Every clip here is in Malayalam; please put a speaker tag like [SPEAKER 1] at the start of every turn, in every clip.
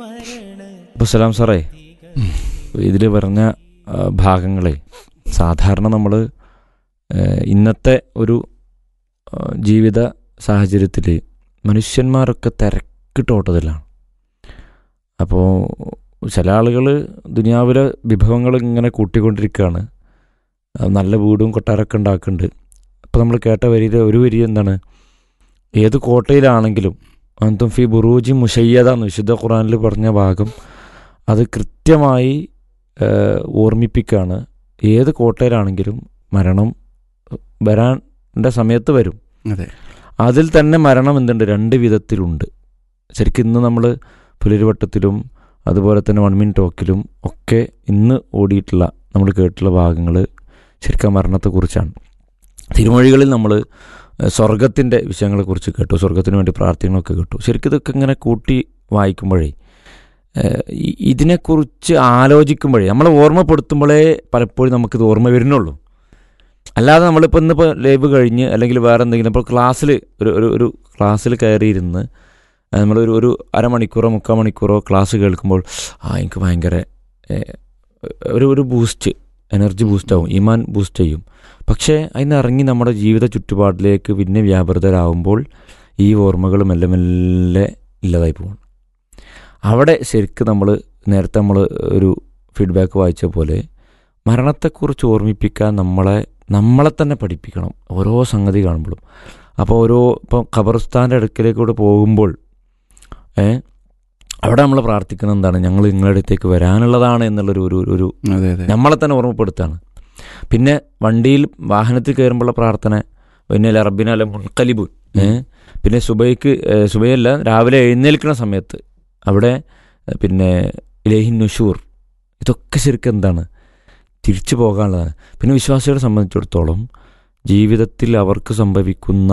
[SPEAKER 1] അപ്പോൾ സലാം സാറേ ഇതിൽ പറഞ്ഞ ആ, ഭാഗങ്ങളെ സാധാരണ നമ്മൾ ഇന്നത്തെ ഒരു ആ, ജീവിത സാഹചര്യത്തിൽ മനുഷ്യന്മാരൊക്കെ തിരക്കിട്ട് ഓട്ടത്തിലാണ് അപ്പോൾ ചില ആളുകൾ ദുനിയാവിലെ വിഭവങ്ങൾ ഇങ്ങനെ കൂട്ടിക്കൊണ്ടിരിക്കുകയാണ് ആ, നല്ല വീടും കൊട്ടാരമൊക്കെ ഉണ്ടാക്കുന്നുണ്ട് അപ്പോൾ നമ്മൾ കേട്ട വരിയിൽ ഒരു വരി എന്താണ് ഏത് കോട്ടയിലാണെങ്കിലും അന്തും ഫി ബുറൂജി മുഷയ്യത എന്ന് വിശുദ്ധ ഖുറാനിൽ പറഞ്ഞ ഭാഗം അത് കൃത്യമായി ഏഹ്, ഓർമ്മിപ്പിക്കുകയാണ് ഏത് കോട്ടയിലാണെങ്കിലും മരണം വരാൻ്റെ സമയത്ത് വരും
[SPEAKER 2] അതെ
[SPEAKER 1] അതിൽ തന്നെ മരണം എന്തുണ്ട് രണ്ട് വിധത്തിലുണ്ട് ശരിക്കും ഇന്ന് നമ്മൾ പുലരുവട്ടത്തിലും അതുപോലെ തന്നെ വൺ മിൻ ടോക്കിലും ഒക്കെ ഇന്ന് ഓടിയിട്ടുള്ള നമ്മൾ കേട്ടിട്ടുള്ള ഭാഗങ്ങൾ ശരിക്കും ആ മരണത്തെക്കുറിച്ചാണ് തിരുമൊഴികളിൽ നമ്മൾ സ്വർഗത്തിൻ്റെ വിഷയങ്ങളെക്കുറിച്ച് കേട്ടു സ്വർഗത്തിന് വേണ്ടി പ്രാർത്ഥനകളൊക്കെ കേട്ടു ശരിക്കും ഇതൊക്കെ ഇങ്ങനെ കൂട്ടി വായിക്കുമ്പോഴേ ഏഹ്, ഈ- ഇതിനെക്കുറിച്ച് ആലോചിക്കുമ്പോഴേ നമ്മളെ ഓർമ്മപ്പെടുത്തുമ്പോഴേ പലപ്പോഴും നമുക്കിത് ഓർമ്മ വരുന്നുള്ളൂ അല്ലാതെ നമ്മളിപ്പോൾ ഇന്നിപ്പോൾ ലൈവ് കഴിഞ്ഞ് അല്ലെങ്കിൽ വേറെ എന്തെങ്കിലും ഇപ്പോൾ ക്ലാസ്സിൽ ഒരു ഒരു ഒരു ക്ലാസ്സിൽ കയറിയിരുന്ന് ആ, നമ്മളൊരു ഒരു അരമണിക്കൂറോ മുക്കാൽ മണിക്കൂറോ ക്ലാസ് കേൾക്കുമ്പോൾ ആ എനിക്ക് ഭയങ്കര ഏഹ്, ഒരു ഒരു ബൂസ്റ്റ് എനർജി ബൂസ്റ്റ് ആവും ഇമാൻ ബൂസ്റ്റ് ചെയ്യും പക്ഷേ അതിന് ഇറങ്ങി നമ്മുടെ ജീവിത ചുറ്റുപാടിലേക്ക് പിന്നെ വ്യാപൃതരാകുമ്പോൾ ഈ ഓർമ്മകൾ മെല്ലെ മെല്ലെ ഇല്ലാതായി പോകും അവിടെ ശരിക്കും നമ്മൾ നേരത്തെ നമ്മൾ ഒരു ഫീഡ്ബാക്ക് വായിച്ച പോലെ മരണത്തെക്കുറിച്ച് ഓർമ്മിപ്പിക്കാൻ നമ്മളെ നമ്മളെ തന്നെ പഠിപ്പിക്കണം ഓരോ സംഗതി കാണുമ്പോഴും അപ്പോൾ ഓരോ ഇപ്പം ഖബർസ്ഥാൻ്റെ അടുക്കലേക്കൂടെ പോകുമ്പോൾ ഏ അവിടെ നമ്മൾ പ്രാർത്ഥിക്കുന്നത് എന്താണ് ഞങ്ങൾ നിങ്ങളുടെ അടുത്തേക്ക് വരാനുള്ളതാണ് എന്നുള്ളൊരു ഒരു ഒരു
[SPEAKER 2] അതെ അതെ
[SPEAKER 1] നമ്മളെ തന്നെ ഓർമ്മപ്പെടുത്താണ് പിന്നെ വണ്ടിയിൽ വാഹനത്തിൽ കയറുമ്പോഴുള്ള പ്രാർത്ഥന പിന്നെ റബ്ബിന അല്ല മുൻകലിബ് ഏ പിന്നെ സുബൈക്ക് ഏ, സുബൈയല്ല രാവിലെ എഴുന്നേൽക്കുന്ന സമയത്ത് അവിടെ ഏ, പിന്നെ ഇലേഹിൻ നുഷൂർ ഇതൊക്കെ ശരിക്കും എന്താണ് തിരിച്ചു പോകാനുള്ളതാണ് പിന്നെ വിശ്വാസികളെ സംബന്ധിച്ചിടത്തോളം ജീവിതത്തിൽ അവർക്ക് സംഭവിക്കുന്ന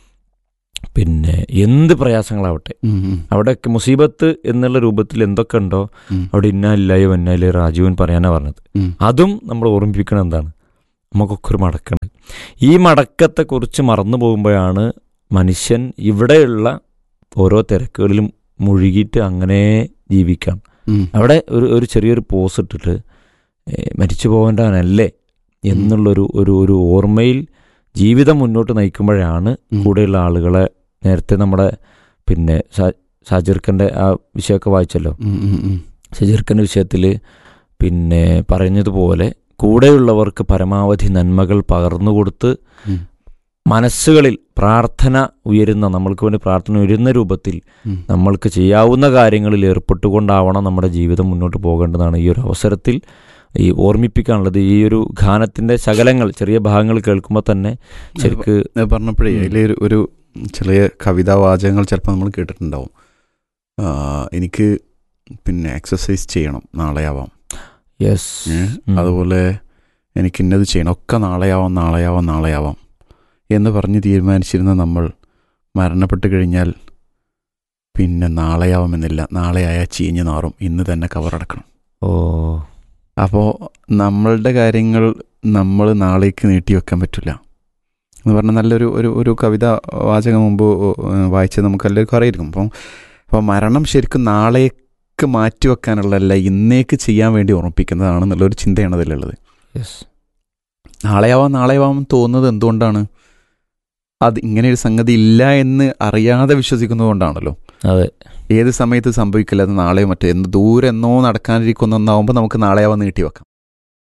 [SPEAKER 1] പിന്നെ എന്ത് പ്രയാസങ്ങളാവട്ടെ
[SPEAKER 2] ഉം, ഉം,
[SPEAKER 1] അവിടെയൊക്കെ മുസീബത്ത് എന്നുള്ള രൂപത്തിൽ എന്തൊക്കെ ഉണ്ടോ
[SPEAKER 2] ഉം,
[SPEAKER 1] അവിടെ ഇന്നാലില്ലായോ വന്നാലേ രാജീവൻ പറയാനാ പറഞ്ഞത്
[SPEAKER 2] ഉം.
[SPEAKER 1] അതും നമ്മൾ ഓർമ്മിപ്പിക്കണം എന്താണ് നമുക്കൊക്കെ ഒരു മടക്കുണ്ട് ഈ മടക്കത്തെക്കുറിച്ച് മറന്നു പോകുമ്പോഴാണ് മനുഷ്യൻ ഇവിടെയുള്ള ഓരോ തിരക്കുകളിലും മുഴുകിയിട്ട് അങ്ങനെ ജീവിക്കാം
[SPEAKER 2] ഉം.
[SPEAKER 1] അവിടെ ഒരു ഒരു ചെറിയൊരു പോസ് ഇട്ടിട്ട് ഏ, മരിച്ചു പോകേണ്ടവനല്ലേ എന്നുള്ളൊരു ഒരു ഒരു ഓർമ്മയിൽ ജീവിതം മുന്നോട്ട് നയിക്കുമ്പോഴാണ്
[SPEAKER 2] ഉം.
[SPEAKER 1] കൂടെയുള്ള ആളുകളെ നേരത്തെ നമ്മുടെ പിന്നെ ഷാജിർഖൻ്റെ ആ വിഷയമൊക്കെ വായിച്ചല്ലോ
[SPEAKER 2] ഉം, ഉം, ഉം.
[SPEAKER 1] ഷജീർഖൻ്റെ വിഷയത്തിൽ പിന്നെ പറഞ്ഞതുപോലെ കൂടെയുള്ളവർക്ക് പരമാവധി നന്മകൾ പകർന്നു കൊടുത്ത്
[SPEAKER 2] ഉം.
[SPEAKER 1] മനസ്സുകളിൽ പ്രാർത്ഥന ഉയരുന്ന നമ്മൾക്ക് വേണ്ടി പ്രാർത്ഥന ഉയരുന്ന രൂപത്തിൽ
[SPEAKER 2] ഉം.
[SPEAKER 1] നമ്മൾക്ക് ചെയ്യാവുന്ന കാര്യങ്ങളിൽ ഏർപ്പെട്ടുകൊണ്ടാവണം നമ്മുടെ ജീവിതം മുന്നോട്ട് പോകേണ്ടതാണ് ഈ ഒരു അവസരത്തിൽ ഈ ഓർമ്മിപ്പിക്കാനുള്ളത് ഈ ഒരു ഗാനത്തിന്റെ ശകലങ്ങൾ ചെറിയ ഭാഗങ്ങൾ കേൾക്കുമ്പോൾ തന്നെ ശരിക്ക്
[SPEAKER 2] അത് പറഞ്ഞപ്പോഴേ
[SPEAKER 1] ഉം.
[SPEAKER 2] അതിൽ ഒരു ചെറിയ കവിതാവാചകങ്ങൾ ചിലപ്പോൾ നമ്മൾ കേട്ടിട്ടുണ്ടാവും ആ, എനിക്ക് പിന്നെ എക്സസൈസ് ചെയ്യണം നാളെയാവാം
[SPEAKER 1] യെസ്
[SPEAKER 2] ഏ? അതുപോലെ എനിക്ക് ഇന്നത് ചെയ്യണം ഒക്കെ നാളെയാവാം നാളെയാവാം നാളെയാവാം എന്ന് പറഞ്ഞ് തീരുമാനിച്ചിരുന്ന നമ്മൾ മരണപ്പെട്ട് കഴിഞ്ഞാൽ പിന്നെ നാളെയാവുമെന്നില്ല നാളെയായാൽ ചീഞ്ഞ് നാറും ഇന്ന് തന്നെ കവറടക്കണം
[SPEAKER 1] ഓ
[SPEAKER 2] അപ്പോൾ നമ്മളുടെ കാര്യങ്ങൾ നമ്മൾ നാളേക്ക് നീട്ടി വെക്കാൻ പറ്റില്ല എന്ന് പറഞ്ഞാൽ നല്ലൊരു ഒരു ഒരു കവിത വാചകം മുമ്പ് ഏഹ്, വായിച്ചത് നമുക്ക് എല്ലാവർക്കും അറിയായിരിക്കും അപ്പം അപ്പോൾ മരണം ശരിക്കും നാളേക്ക് മാറ്റി വെക്കാനുള്ളതല്ല ഇന്നേക്ക് ചെയ്യാൻ വേണ്ടി ഓർമ്മിപ്പിക്കുന്നതാണ് എന്നുള്ളൊരു ചിന്തയാണ് അതിലുള്ളത്
[SPEAKER 1] യെസ്
[SPEAKER 2] നാളെയാവാം നാളെയാവാം തോന്നുന്നത് എന്തുകൊണ്ടാണ് അത് ഇങ്ങനെ ഒരു സംഗതി ഇല്ല എന്ന് അറിയാതെ വിശ്വസിക്കുന്നത് കൊണ്ടാണല്ലോ
[SPEAKER 1] അതെ
[SPEAKER 2] ഏത് സമയത്ത് സംഭവിക്കില്ല അത് നാളെയോ മറ്റോ എന്ന് ദൂരെ എന്നോ നടക്കാനിരിക്കുന്ന ഒന്നാവുമ്പോൾ നമുക്ക് നാളെയാവാൻ നീട്ടി വെക്കാം